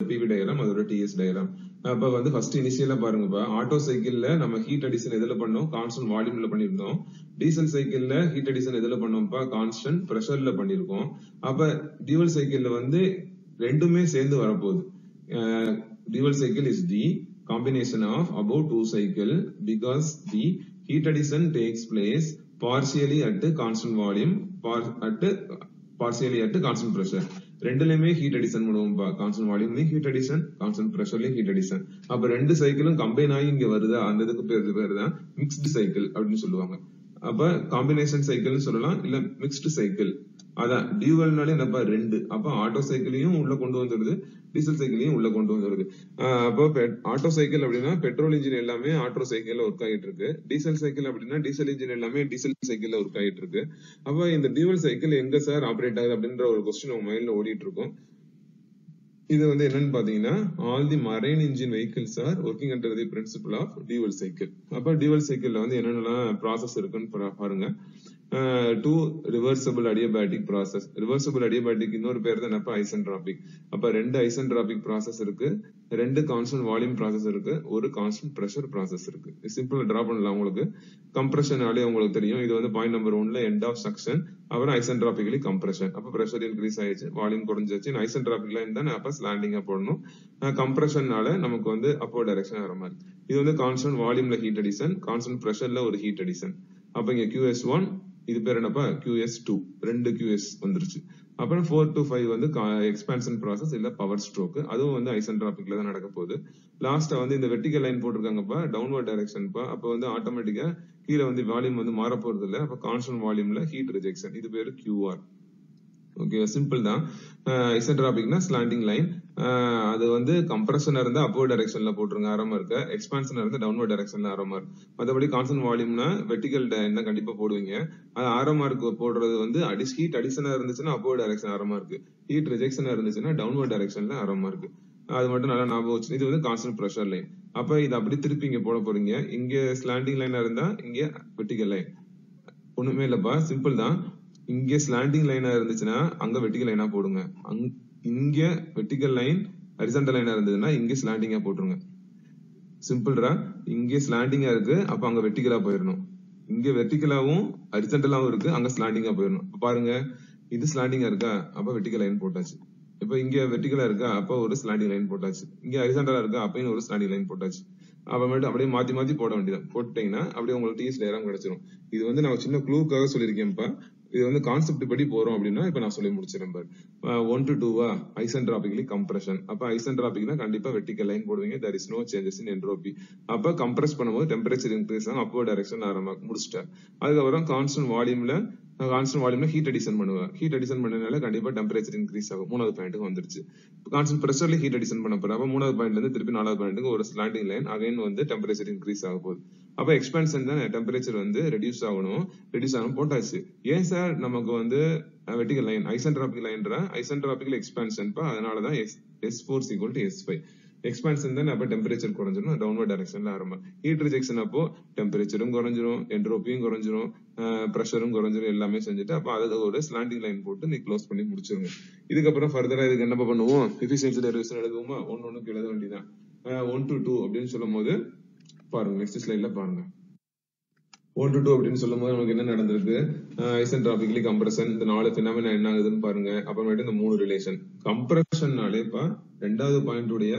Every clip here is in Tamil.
பிவி டயக்ராம் அதோட டிஎஸ் டயக்ராம் அப்ப வந்து ஃபர்ஸ்ட் இனிஷியலா பாருங்கப்பா ஆட்டோ சைக்கிள்ல நம்ம ஹீட் அடிஷன் எதுல பண்ணோம் கான்ஸ்டன்ட் வால்யூம்ல பண்ணிருந்தோம் டீசல் சைக்கிள்ல ஹீட் அடிஷன் எதுல பண்ணோம்ப்பா கான்ஸ்டன்ட் பிரஷர்ல பண்ணிருக்கோம் அப்ப டியூவல் சைக்கிள்ல வந்து ரெண்டுமே சேர்ந்து வரப்போகுது dual cycle is the combination of above two cycle because the heat addition takes place partially at constant volume par at partially at constant pressure ரெண்டுலயுமே ஹீட் அடிஷன் பண்ணுவோம் கான்ஸ்டன்ட் வால்யூம்லயும் ஹீட் அடிஷன் கான்ஸ்டன்ட் பிரஷர்லயும் ஹீட் அடிஷன் அப்ப ரெண்டு சைக்கிளும் கம்பைன் ஆகி இங்க வருதா அந்த இதுக்கு பேர் பேர் தான் மிக்ஸ்டு சைக்கிள் அப்படின்னு சொல்லுவாங்க அப்ப காம்பினேஷன் சைக்கிள்னு சொல்லலாம் இல்ல மிக்ஸ்டு சைக்கிள் அதான் டியூவல்னாலே என்னப்பா ரெண்டு அப்ப ஆட்டோ சைக்கிளையும் உள்ள கொண்டு வந்துருது டீசல் சைக்கிளையும் உள்ள கொண்டு வந்துருது ஆஹ் அப்போ ஆட்டோ சைக்கிள் அப்படின்னா பெட்ரோல் இன்ஜின் எல்லாமே ஆட்டோ சைக்கிள்ல ஒர்க் ஆகிட்டு இருக்கு டீசல் சைக்கிள் அப்படின்னா டீசல் இன்ஜின் எல்லாமே டீசல் சைக்கிள்ல ஒர்க் ஆகிட்டு இருக்கு அப்ப இந்த டியூவல் சைக்கிள் எங்க சார் ஆப்ரேட் ஆகுது அப்படின்ற ஒரு கொஸ்டின் உங்க மைண்ட்ல ஓடிட்டு இருக்கும் இது வந்து என்னன்னு பாத்தீங்கன்னா all the marine engine vehicles are working under the principle of dual cycle அப்ப டியூவல் சைக்கிள்ல வந்து என்னென்னலாம் ப்ராசஸ் இருக்குன்னு பா- பாருங்க two reversible adiabatic process reversible adiabatic இன்னொரு பேர் தான் என்னப்பா ஐசன்ட்ராபிக் அப்ப ரெண்டு ஐசன்ட்ராபிக் ப்ராசஸ் இருக்கு ரெண்டு கான்ஸ்டன்ட் வால்யூம் ப்ராசஸ் இருக்கு ஒரு கான்ஸ்டன்ட் பிரஷர் ப்ராசஸ் இருக்கு சிம்பிளா டிரா பண்ணலாம் உங்களுக்கு கம்ப்ரஷனாலே உங்களுக்கு தெரியும் இது வந்து பாயிண்ட் நம்பர் ஒன்ல எண்ட் ஆஃப் சக்ஷன் அப்புறம் ஐசன்ட்ராபிகலி கம்ப்ரஷன் அப்ப பிரஷர் இன்க்ரீஸ் ஆயிடுச்சு வால்யூம் குறைஞ்சிச்சு ஐசன்ட்ராபிக் லைன் தான் அப்ப ஸ்லாண்டிங்கா போடணும் கம்ப்ரஷன்னால நமக்கு வந்து அப்போ டைரக்ஷன் வர மாதிரி இது வந்து கான்ஸ்டன்ட் வால்யூம்ல ஹீட் அடிஷன் கான்ஸ்டன்ட் பிரஷர்ல ஒரு ஹீட் அடிஷன் அப்ப இங்க QS ஒன் இது பேர் என்னப்பா QS டூ ரெண்டு QS வந்துருச்சு அப்புறம் ஃபோர் டு ஃபைவ் வந்து எக்ஸ்பான்ஷன் ப்ராசஸ் இல்ல பவர் ஸ்ட்ரோக் அதுவும் வந்து ஐசன்ட்ராபிக்ல தான் நடக்க போகுது லாஸ்டா வந்து இந்த வெர்டிகல் லைன் போட்டிருக்காங்கப்பா டவுன்வர்ட் டைரக்ஷன்ப்பா அப்ப வந்து ஆட்டோமேட்டிக்கா கீழே வந்து வால்யூம் வந்து மாற போறது இல்ல அப்ப கான்ஸ்டன்ட் வால்யூம்ல ஹீட் ரிஜெக்ஷன் இது பேரு QR ஓகே சிம்பிள் தான் ஐசன்ட்ராபிக்னா ஸ்லாண்டிங் லைன் அது வந்து கம்ப்ரஷனா இருந்தா அப்போர்ட் டைரக்ஷன்ல போட்டுருங்க ஆரமா இருக்க எக்ஸ்பான்ஷனா இருந்தா டவுன்வர்ட் டைரக்ஷன்ல ஆரமா இருக்கு மத்தபடி கான்ஸ்டன்ட் வால்யூம்னா வெர்டிகல் என்ன கண்டிப்பா போடுவீங்க அது ஆரமா இருக்கு போடுறது வந்து அடி ஹீட் அடிஷனா இருந்துச்சுன்னா அப்போர்ட் டைரக்ஷன் ஆரமா இருக்கு ஹீட் ரிஜெக்ஷனா இருந்துச்சுன்னா டவுன்வர்ட் டைரக்ஷன்ல ஆரமா இருக்கு அது மட்டும் நல்லா ஞாபகம் வச்சு இது வந்து கான்ஸ்டன்ட் ப்ரெஷர் லைன் அப்ப இது அப்படி திருப்பி இங்க போட போறீங்க இங்க ஸ்லாண்டிங் லைனா இருந்தா இங்க வெர்டிகல் லைன் ஒண்ணுமே இல்லப்பா சிம்பிள் தான் இங்க ஸ்லாண்டிங் லைனா இருந்துச்சுன்னா அங்க வெர்டிகல் லைனா போடுங்க அங்க- இங்க வெர்டிகல் லைன் ஹரிசாண்டல் லைனா இருந்ததுன்னா இங்க ஸ்லாண்டிங்கா போட்டுருங்க சிம்பிள்ரா இங்க ஸ்லாண்டிங்கா இருக்கு அப்ப அங்க வெர்டிகலா போயிடணும் இங்க வெர்டிகலாவும் ஹரிசாண்டலாவும் இருக்கு அங்க ஸ்லாண்டிங்கா போயிடணும் அப்ப பாருங்க இது ஸ்லாண்டிங்கா இருக்கா அப்ப வெர்டிகல் லைன் போட்டாச்சு இப்ப இங்க வெர்டிகலா இருக்கா அப்ப ஒரு ஸ்லாண்டிங் லைன் போட்டாச்சு இங்க ஹரிசாண்டலா இருக்கா அப்பயும் ஒரு ஸ்லாண்டிங் லைன் போட்டாச்சு அப்புறமேட்டு அப்படியே மாத்தி மாத்தி போட வேண்டியதான் போட்டீங்கன்னா அப்படியே உங்களுக்கு டிஎஸ் டயராம் கிடைச்சிரும் இது வந்து நான் சின்ன க்ளூக்காக சொல்லியிருக்கேன்ப்பா இது வந்து கான்செப்ட் படி போறோம் அப்படின்னா இப்ப நான் சொல்லி முடிச்சிடறேன் பாரு ஒன் டு டூவா ஐசன்ட்ராபிக்லி கம்ப்ரஷன் அப்ப ஐசன்ட்ராபிக்னா கண்டிப்பா வெர்டிகல் லைன் போடுவீங்க there is no changes in entropy அப்ப கம்ப்ரஸ் பண்ணும்போது டெம்பரேச்சர் இன்க்ரீஸ் ஆகும் அப்போ டைரக்ஷன் ஆரம்பம் முடிச்சிட்டேன் அதுக்கப்புறம் கான்ஸ்டன்ட் வால்யூம்ல கான்ஸ்டன்ட் வால்யூம்ல ஹீட் அடிஷன் பண்ணுவேன் ஹீட் அடிஷன் பண்ணனால கண்டிப்பா டெம்பரேச்சர் இன்க்ரீஸ் ஆகும் மூணாவது பாயிண்ட்டுக்கு வந்துருச்சு கான்ஸ்டன்ட் பிரஷர்ல ஹீட் அடிஷன் பண்ண போறேன் அப்ப மூணாவது பாயிண்ட்ல இருந்து திருப்பி நாலாவது பாயிண்ட்டுக்கு ஒரு ஸ்லாண்டிங் லைன் அகைன் வந்து டெம்பரேச்சர் இன்க்ரீஸ் ஆக போகுது அப்ப எக்ஸ்பான்ஷன் தான் டெம்பரேச்சர் வந்து ரெடியூஸ் ஆகணும் ரெடியூஸ் ஆகணும் போட்டாச்சு ஏன் சார் நமக்கு வந்து வெர்டிகல் லைன் ஐசன்ட்ராபிக் லைன்ற ஐசன்ட்ராபிக்கல் எக்ஸ்பான்ஷன் பா அதனாலதான் S S four equal to S five expansion தான் அப்ப டெம்பரேச்சர் குறைஞ்சிரும் டவுன்வர்ட் டைரக்ஷன்ல ஆரம்பம் ஹீட் ரிஜெக்ஷன் அப்போ டெம்பரேச்சரும் குறைஞ்சிரும் என்ட்ரோப்பியும் குறைஞ்சிரும் ப்ரெஷரும் குறைஞ்சிரும் எல்லாமே செஞ்சுட்டு அப்ப அதுல ஒரு ஸ்லாண்டிங் லைன் போட்டு நீ க்ளோஸ் பண்ணி முடிச்சிருங்க இதுக்கப்புறம் ஃபர்தரா இதுக்கு என்ன பண்ணுவோம் எஃபிஷியன்சி டெரிவேஷன் எழுதுவோமா ஒன்னு ஒண்ணுக்கு எழுத வேண்டியதான் ஒன் டு டூ அப்படின்னு சொல்லும் போது பாருங்க நெக்ஸ்ட் ஸ்லைட்ல பாருங்க ஒன் டு டூ அப்படின்னு சொல்லும் போது நமக்கு என்ன நடந்திருக்கு ஐசன்ட்ராபிக்லி கம்ப்ரஷன் இந்த நாலு பினாமினா என்ன ஆகுதுன்னு பாருங்க அப்புறமேட்டு இந்த மூணு ரிலேஷன் கம்ப்ரஷன்னாலே இப்ப ரெண்டாவது பாயிண்ட் உடைய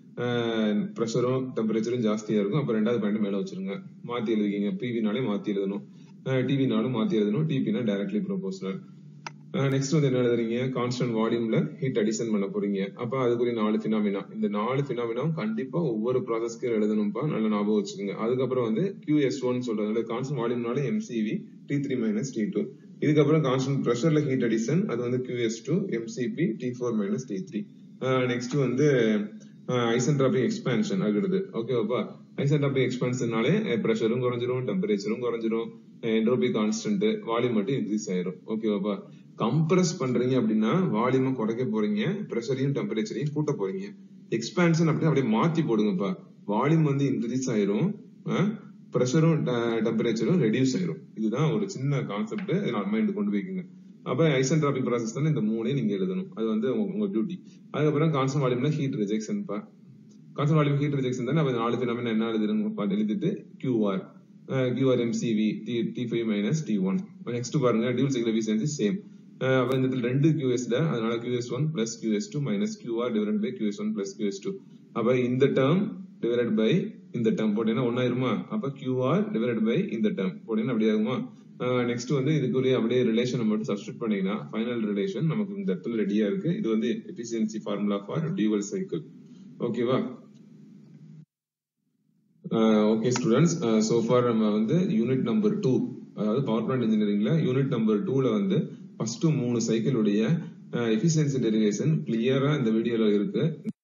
ப்ரெஷரும் டெம்பரேச்சரும் ஜாஸ்தியா இருக்கும் அப்ப ரெண்டாவது பாயிண்ட் மேல வச்சிருங்க மாத்தி எழுதிக்கிங்க பிவினாலே மாத்தி எழுதணும் டிவினாலும் மாத்தி எழுதணும் டிபினா டைரக்ட்லி ப்ரொபோஷனல் நெக்ஸ்ட் வந்து என்ன எழுதுறீங்க கான்ஸ்டன்ட் வால்யூம்ல ஹீட் அடிஷன் பண்ண போறீங்க அப்ப அதுக்குரிய நாலு பினாமினா இந்த நாலு பினாமினாவும் கண்டிப்பா ஒவ்வொரு ப்ராசஸ்க்கும் எழுதணும்ப்பா நல்ல ஞாபகம் வச்சுக்கோங்க அதுக்கப்புறம் வந்து QS ஒன் சொல்றது கான்ஸ்டன்ட் வால்யூம்னாலே MCV T three minus T two இதுக்கப்புறம் கான்ஸ்டன்ட் ப்ரெஷர்ல ஹீட் அடிஷன் அது வந்து QS two MCP T four minus T three next வந்து ஐசன்ட்ராபிக் எக்ஸ்பான்ஷன் ஆகிடுது ஓகேவாப்பா ஐசன்ட்ராபிக் எக்ஸ்பான்ஷன்னாலே ப்ரெஷரும் குறைஞ்சிரும் டெம்பரேச்சரும் குறைஞ்சிரும் என்ட்ரோபி கான்ஸ்டன்ட் வால்யூம் மட்டும் இன்க்ரீஸ் ஆயிரும் ஓகேவாப்பா கம்ப்ரஸ் பண்றீங்க அப்படின்னா வால்யூமை குறைக்க போறீங்க ப்ரெஷரையும் டெம்பரேச்சரையும் கூட்ட போறீங்க எக்ஸ்பான்ஷன் அப்படியே அப்படியே மாத்தி போடுங்கப்பா வால்யூம் வந்து இன்க்ரீஸ் ஆயிரும் ப்ரெஷரும் டெம்பரேச்சரும் ரெடியூஸ் ஆயிரும் இதுதான் ஒரு சின்ன கான்செப்ட் நான் மைண்ட் கொண்டு போய்க்குங்க அப்ப ஐசென்ட்ராபிக் ப்ராசஸ் தானே இந்த மூணையும் நீங்க எழுதணும் அது வந்து உங்க- உங்க டியூட்டி அதுக்கப்புறம் கான்ஸ்டன்ட் வால்யூம்ல ஹீட் ரிஜெக்ஷன் பா கான்ஸ்டன்ட் வால்யூம் ஹீட் ரிஜெக்ஷன் தானே அப்ப இந்த நாலு பினாமினா என்ன எழுதுறோம் பார்த்து எழுதிட்டு QR QR MCV T T five minus T one next பாருங்க டியூல் சைக்கிள் எஃபிஷியன்சி சேம் அப்ப இந்த இடத்துல ரெண்டு கியூஎஸ்ல அதனால QS one plus QS two minus QR divide by QS one plus QS two அப்ப இந்த டேர்ம் டிவைட் பை இந்த டேர்ம் போட்டீங்கன்னா ஒன்னாயிருமா அப்ப கியூஆர் டிவைட் பை இந்த டேர்ம் போட்டீங்கன்னா அப்படி ஆகுமா நெக்ஸ்ட் வந்து இதுக்குரிய அப்படியே ரிலேஷன் மட்டும் சப்ஸ்டிட் பண்ணீங்கன்னா ஃபைனல் ரிலேஷன் நமக்கு இந்த இடத்துல ரெடியா இருக்கு இது வந்து efficiency formula for dual cycle ஓகேவா ஓகே ஸ்டூடெண்ட்ஸ் சோ ஃபார் நம்ம வந்து யூனிட் நம்பர் டூ அதாவது பவர் பிளான்ட் இன்ஜினியரிங்ல யூனிட் நம்பர் டூல வந்து ஃபர்ஸ்ட் மூணு சைக்கிளுடைய எஃபிஷியன்சி டெரிவேஷன் கிளியரா இந்த வீடியோல இருக்கு